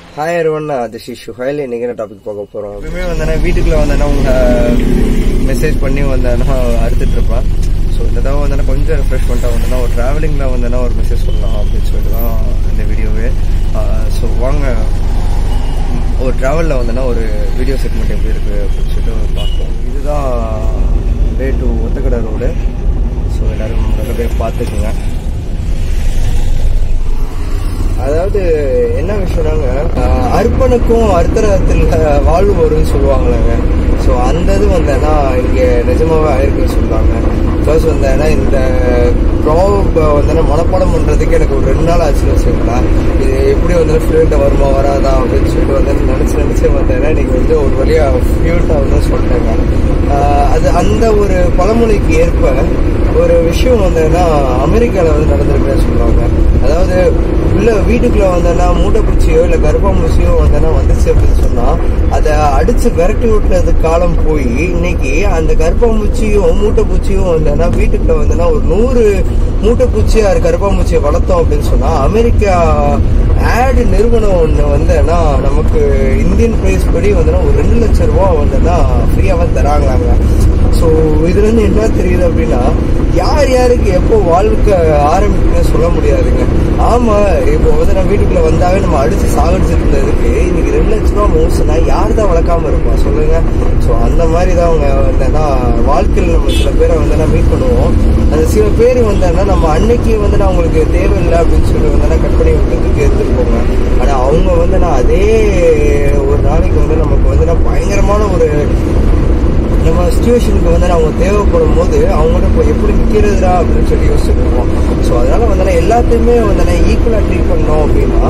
hi everyone this is Shuhail இன்னைக்கு என்ன topic பார்க்க போறோம் எப்பவுமே வந்தேன்னா வீட்டுக்குள்ள வந்தேன்னா உங்க மெசேஜ் பண்ணி வந்தேன்னா அறுத்துட்டு இருப்பேன் ஸோ இந்த தடவை வந்தேன்னா கொஞ்சம் ரெஃப்ரெஷ்மெண்ட்டாக வந்தேன்னா ஒரு டிராவலிங்ல வந்தேன்னா ஒரு மெசேஜ் சொல்லலாம் அப்படின்னு சொல்லிட்டு தான் இந்த வீடியோவே ஸோ வாங்க ஒரு ட்ராவலில் வந்தேன்னா ஒரு வீடியோ செக்மெண்ட் எப்படி இருக்கு அப்படின்னு சொல்லிட்டு பார்ப்போம் இதுதான் way to Othakadai road so எல்லாரும் நல்ல பேர் பார்த்துக்குங்க அதாவது என்ன விஷயம்னாங்க ஆஹ் அர்ப்பனுக்கும் அர்த்தரத்தில் வாழ்வு வரும்னு சொல்லுவாங்களாங்க ஸோ அந்த இது வந்தேன்னா இங்கே நிஜமாவே ஆயிருக்குன்னு சொல்லுவாங்க ப்ளஸ் வந்தேன்னா இந்த ப்ராப் வந்தேன்னா மனப்பாடம் பண்ணுறதுக்கு எனக்கு ஒரு ரெண்டு நாள் ஆச்சுன்னு வச்சுக்கலாம் இது எப்படி வந்து ஃப்ளூயண்ட்டாக வருமா வராதா அப்படின்னு சொல்லிட்டு வந்து நினச்சி நினச்சி வந்தேன்னா இன்னைக்கு வந்து ஒரு வழியாக ஃப்ளூயண்ட்டாக வந்து சொல்லிட்டாங்க ஆஹ் அது அந்த ஒரு பழமொழிக்கு ஏற்ப ஒரு விஷயம் வந்தேன்னா அமெரிக்காவில் வந்து நடந்திருக்குன்னு சொல்லுவாங்க அதாவது உள்ள வீட்டுக்குள்ள வந்தேன்னா மூட்டைப்பூச்சியோ இல்லை கர்ப்பம்பூச்சியோ வந்தேன்னா வந்துச்சு அப்படின்னு சொன்னா அதை அடிச்சு விரட்டி விட்டுறது காலம் போய் இன்னைக்கு அந்த கர்ப்பம்பூச்சியும் மூட்டைப்பூச்சியும் வந்தேன்னா வீட்டுக்குள்ள வந்தேன்னா ஒரு நூறு மூட்டைப்பூச்சி அது கர்ப்பம்பூச்சியை வளர்த்தோம் அப்படின்னு சொன்னா அமெரிக்கா ஆடு நிறுவனம் ஒன்று வந்தேன்னா நமக்கு இந்தியன் பிரைஸ் படி வந்தேன்னா ஒரு ரெண்டு லட்சம் ரூபா வந்தேன்னா ஃப்ரீயாவே தராங்களாங்க ஸோ இதுல இருந்து என்ன தெரியுது அப்படின்னா யார் யாருக்கு எப்போ வாழ்க்கை ஆரம்பிக்குன்னு சொல்ல முடியாதுங்க ஆமா இப்போ வந்து நம்ம வீட்டுக்குள்ள வந்தாவே நம்ம அடிச்சு சாகடிச்சிட்டு இருந்ததுக்கு இன்னைக்கு ரெண்டு லட்ச ரூபா மோசனா யார் தான் வளர்க்காம இருப்பா சொல்லுங்க ஸோ அந்த மாதிரி தான் அவங்க வந்தேன்னா வாழ்க்கையில் நம்ம சில பேரை வந்து மீட் பண்ணுவோம் அந்த சில பேர் வந்தேன்னா நம்ம அன்னைக்கு வந்து நான் உங்களுக்கு தேவையில்லை அப்படின்னு சொல்லி வந்தேன்னா கட் பண்ணி விட்டுறதுக்கு எடுத்துருப்போங்க ஆனா அவங்க வந்து நான் அதே ஒரு நாளைக்கு வந்து நமக்கு வந்து நான் பயங்கரமான ஒரு நம்ம சுச்சுவேஷனுக்கு வந்து அவங்க தேவைப்படும் போது அவங்கள்ட்ட இப்போ எப்படி நிற்கிறதுடா அப்படின்னு சொல்லி யோசிச்சுட்டு இருப்போம் ஸோ அதனால வந்து எல்லாத்தையுமே வந்து ஈக்குவலாக ட்ரீட் பண்ணோம் அப்படின்னா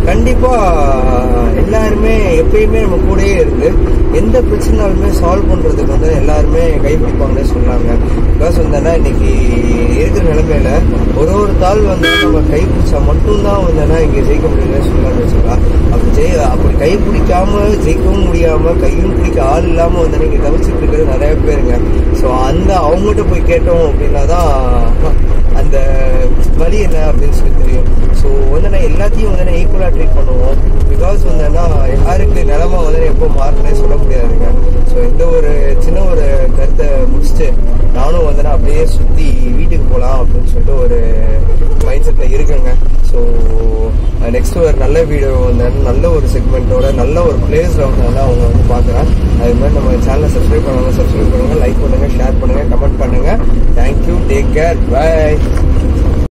கண்டிப்பாக எல்லாருமே எப்பயுமே நம்ம கூடயே இருந்து எந்த பிரச்சனாலுமே சால்வ் பண்ணுறதுக்கு வந்து எல்லாருமே கைப்பிடிப்பாங்கன்னே சொன்னாங்க பிகாஸ் வந்தேன்னா இன்னைக்கு இருக்கிற நிலைமையில ஒரு ஒரு தாள் வந்து நம்ம கைப்பிடிச்சா மட்டும்தான் வந்தேன்னா இங்கே ஜெயிக்க முடியும்னு சொல்லாங்க வச்சுக்கலாம் அப்படி ஜெய அப்படி கை பிடிக்காம ஜெயிக்கவும் முடியாம கையும் பிடிக்க ஆள் இல்லாம வந்து நீங்க தவிச்சிட்டு இருக்கிறது நிறைய பேருங்க ஸோ அந்த அவங்ககிட்ட போய் கேட்டோம் அப்படின்னா தான் அந்த வழி என்ன அப்படின்னு சொல்லி தெரியும் ஸோ வந்து நான் எல்லாத்தையும் வந்து நான் ஈக்குவலாக ட்ரீட் பண்ணுவோம் பிகாஸ் வந்தேன்னா யாருக்கு நிலமை வந்து எப்போ மாறுனே சொல்ல முடியாதுங்க ஸோ இந்த ஒரு சின்ன ஒரு கருத்தை முடிச்சுட்டு நானும் வந்து நான் அப்படியே சுற்றி வீட்டுக்கு போகலாம் அப்படின்னு சொல்லிட்டு ஒரு மைண்ட் செட்டில் இருக்கேங்க ஸோ நெக்ஸ்ட் ஒரு நல்ல வீடியோ வந்து நல்ல ஒரு செக்மெண்ட்டோட நல்ல ஒரு பிளேஸில் வந்து அவங்க வந்து பார்க்குறேன் அது மாதிரி நம்ம சேனலை சப்ஸ்கிரைப் பண்ணுவாங்க சப்ஸ்கிரைப் பண்ணுங்க லைக் பண்ணுங்க ஷேர் பண்ணுங்க கமெண்ட் பண்ணுங்க தேங்க்யூ டேக் கேர் பை